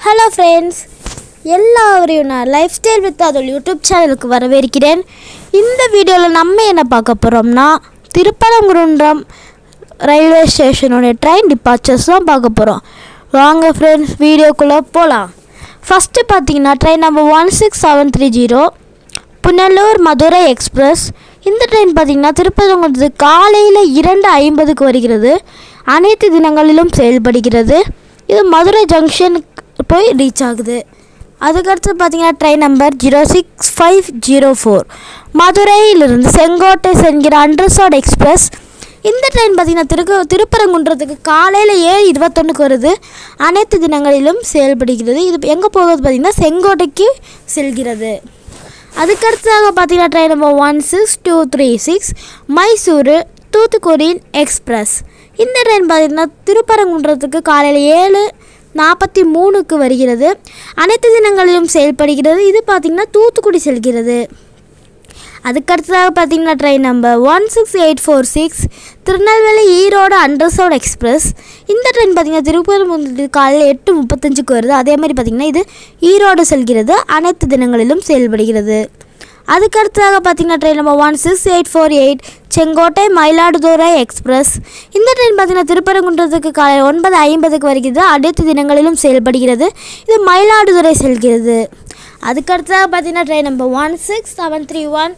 hello friends எல்லாரையும் நான் life style with அதோட யூடியூப் சேனலுக்கு வரவேற்கிறேன் இந்த வீடியோவில் நம்ம என்ன பார்க்க போகிறோம்னா திருப்பரங்குன்றம் ரயில்வே ஸ்டேஷனோட ட்ரெயின் டிபார்ச்சர்ஸ் தான் பார்க்க போகிறோம் வாங்க ஃப்ரெண்ட்ஸ் வீடியோக்குள்ளே போகலாம் ஃபஸ்ட்டு பார்த்தீங்கன்னா train number one six seven three zero Punalur Madurai express இந்த ட்ரெயின் பார்த்திங்கன்னா திருப்பரங்குன்றத்துக்கு காலையில் இரண்டு ஐம்பதுக்கு வருகிறது அனைத்து தினங்களிலும் செயல்படுகிறது இது மதுரை ஜங்ஷனுக்கு போய் ரீச் ஆகுது அதுக்கடுத்து பார்த்தீங்கன்னா train number zero six five zero four மதுரையிலிருந்து செங்கோட்டை சென்கிற அண்டர்சாட் எக்ஸ்பிரஸ் இந்த ட்ரெயின் பார்த்திங்கன்னா திருக்கு திருப்பரங்குன்றத்துக்கு காலையில் ஏழு இருபத்தொன்னுக்கு வருது அனைத்து தினங்களிலும் செயல்படுகிறது இது எங்கே போகுது பார்த்திங்கன்னா செங்கோட்டைக்கு செல்கிறது அதுக்கடுத்ததாக பார்த்தீங்கன்னா train number one six two three six Mysuru Thoothukudi express இந்த ட்ரெயின் பார்த்தீங்கன்னா திருப்பரங்குன்றத்துக்கு காலையில் ஏழு நாற்பத்தி மூணுக்கு வருகிறது அனைத்து தினங்களிலும் செயல்படுகிறது இது பார்த்திங்கன்னா தூத்துக்குடி செல்கிறது அதுக்கடுத்ததாக பார்த்தீங்கன்னா train number one six eight four six Tirunelveli Erode unreserved express இந்த ட்ரெயின் பார்த்தீங்கன்னா திருப்பரங்குன்றத்துக்கு காலையில் எட்டு முப்பத்தஞ்சுக்கு வருது அதே மாதிரி பார்த்தீங்கன்னா இது ஈரோடு செல்கிறது அனைத்து தினங்களிலும் செயல்படுகிறது அதுக்கடுத்ததாக பார்த்தீங்கன்னா train number one six eight four eight Sengottai Mayiladuthurai express இந்த ட்ரெயின் பார்த்தீங்கன்னா திருப்பரங்குன்றத்துக்கு காலை ஒன்பது ஐம்பதுக்கு வருகிறது அனைத்து தினங்களிலும் செயல்படுகிறது இது மயிலாடுதுறை செல்கிறது அதுக்கடுத்ததாக பார்த்தீங்கன்னா train number one six seven three one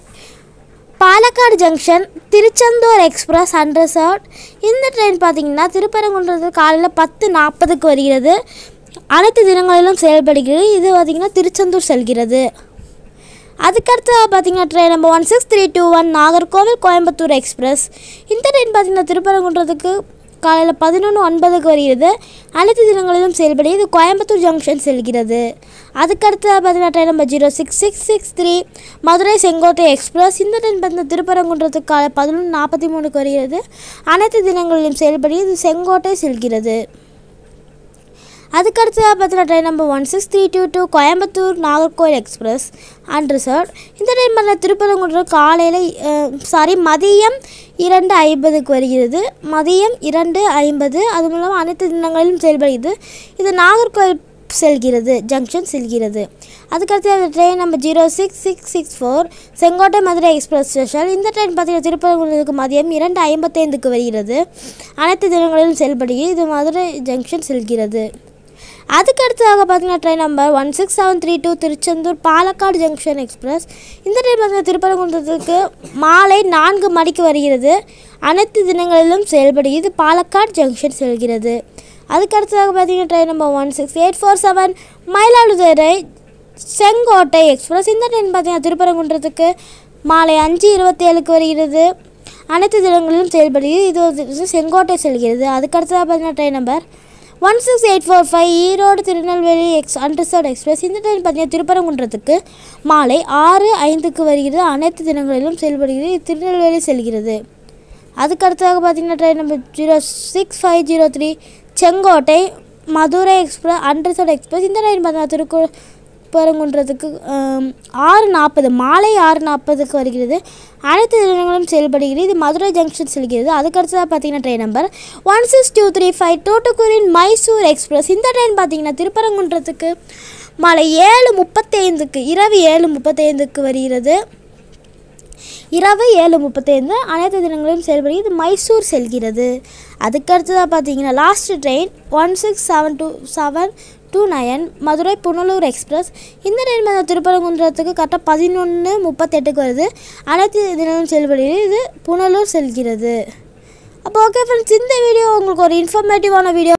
Palakkad junction Tiruchendur express unreserved இந்த ட்ரெயின் பார்த்தீங்கன்னா திருப்பரங்குன்றத்துக்கு காலையில் பத்து நாற்பதுக்கு வருகிறது அனைத்து தினங்களிலும் செயல்படுகிறது இது பார்த்திங்கன்னா திருச்செந்தூர் செல்கிறது அதுக்கடுத்து பார்த்தீங்கன்னா train number one six three two one Nagercoil Coimbatore express இந்த ட்ரெயின் பார்த்தீங்கன்னா திருப்பரங்குன்றத்துக்கு காலையில் பதினொன்று ஒன்பதுக்கு வருகிறது அனைத்து தினங்களிலும் செயல்படுகிறது இது கோயம்புத்தூர் ஜங்ஷன் செல்கிறது அதுக்கடுத்து பார்த்தீங்கன்னா train number zero six six six three Madurai Sengottai express இந்த ட்ரெயின் பார்த்தீங்கன்னா திருப்பரங்குன்றத்துக்கு காலை பதினொன்று நாற்பத்தி மூணுக்கு வருகிறது அனைத்து தினங்களிலும் செயல்படுகிறது இது செங்கோட்டை செல்கிறது அதுக்கடுத்ததாக பார்த்தீங்கன்னா train number one six three two two Coimbatore Nagercoil express unreserved இந்த ட்ரெயின் பார்த்தீங்கன்னா திருப்பரங்குன்றம் காலையில் சாரி மதியம் இரண்டு ஐம்பதுக்கு வருகிறது மதியம் இரண்டு ஐம்பது அது மூலம் அனைத்து தினங்களிலும் செயல்படுகிறது இது நாகர்கோவில் செல்கிறது ஜங்ஷன் செல்கிறது அதுக்கடுத்து train number zero six six six four Sengottai Madurai express special இந்த ட்ரெயின் பார்த்தீங்கன்னா திருப்பரங்குன்றத்துக்கு மதியம் இரண்டு ஐம்பத்தைந்துக்கு வருகிறது அனைத்து தினங்களிலும் செயல்படுகிறது இது மதுரை ஜங்ஷன் செல்கிறது அதுக்கடுத்ததாக பார்த்தீங்கன்னா train number one six seven three two Tiruchendur Palakkad junction express இந்த ட்ரெயின் பார்த்தீங்கன்னா திருப்பரங்குன்றத்துக்கு மாலை நான்கு மணிக்கு வருகிறது அனைத்து தினங்களிலும் செயல்படுகிறது இது பாலக்காடு ஜங்ஷன் செல்கிறது அதுக்கடுத்ததாக பார்த்தீங்கன்னா train number one six eight four seven Mayiladuthurai Sengottai express இந்த ட்ரெயின் பார்த்தீங்கன்னா திருப்பரங்குன்றத்துக்கு மாலை அஞ்சு இருபத்தேழுக்கு வருகிறது அனைத்து தினங்களிலும் செயல்படுகிறது இது ஒரு செங்கோட்டை செல்கிறது அதுக்கடுத்ததாக பார்த்தீங்கன்னா train number one six eight four five Erode Tirunelveli ex unreserved express இந்த ட்ரெயின் பார்த்தீங்கன்னா திருப்பரங்குன்றத்துக்கு மாலை ஆறு ஐந்துக்கு வருகிறது அனைத்து தினங்களிலும் செயல்படுகிறது இது திருநெல்வேலி செல்கிறது அதுக்கடுத்ததாக பார்த்தீங்கன்னா train number zero six five zero three Sengottai Madurai express unreserved express இந்த ட்ரெயின் பார்த்தீங்கன்னா திருக்கு பரங்குன்றத்துக்கு ஆறு நாற்பது மாலை ஆறு நாற்பதுக்கு வருகிறது அனைத்து தினங்களும் செயல்படுகிறது இது மதுரை ஜங்ஷன் செல்கிறது அதுக்கடுத்ததாக பார்த்தீங்கன்னா train number one six two three five Tuticorin Mysore express இந்த ட்ரெயின் பார்த்தீங்கன்னா திருப்பரங்குன்றத்துக்கு மாலை ஏழு முப்பத்தைந்துக்கு இரவு ஏழு முப்பத்தைந்துக்கு வருகிறது இரவு ஏழு முப்பத்தைந்து அனைத்து தினங்களிலும் செயல்படுகிறது இது மைசூர் செல்கிறது அதுக்கடுத்ததாக பார்த்தீங்கன்னா last train one six seven two seven two nine Madurai Punalur express இந்த ட்ரெயின் வந்து திருப்பரங்குன்றத்துக்கு கரெக்டாக பதினொன்று முப்பத்தெட்டுக்கு வருது அனைத்து தினமும் செயல்படுகிறது இது புனலூர் செல்கிறது அப்போ ஓகே ஃப்ரெண்ட்ஸ் இந்த வீடியோ உங்களுக்கு ஒரு இன்ஃபர்மேட்டிவான வீடியோ